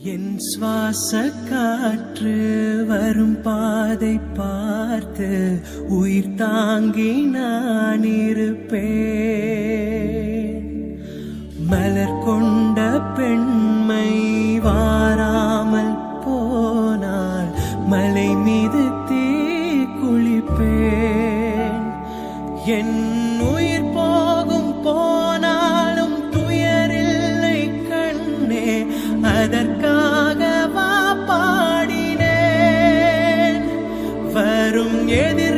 என் சுவாச காற்று வரும் பாதை பார்த்து உயிர் தாங்கி நான் இருப்பேன் மலர் கொண்ட பெண்மை வாராமல் போனால் மலை மீது தீ குளிப்பேன் என் உயிர் போகும் போனாலும் துயரில்லை கண்ணே அதற்காக வா பாடினேன் வரும் எதிர்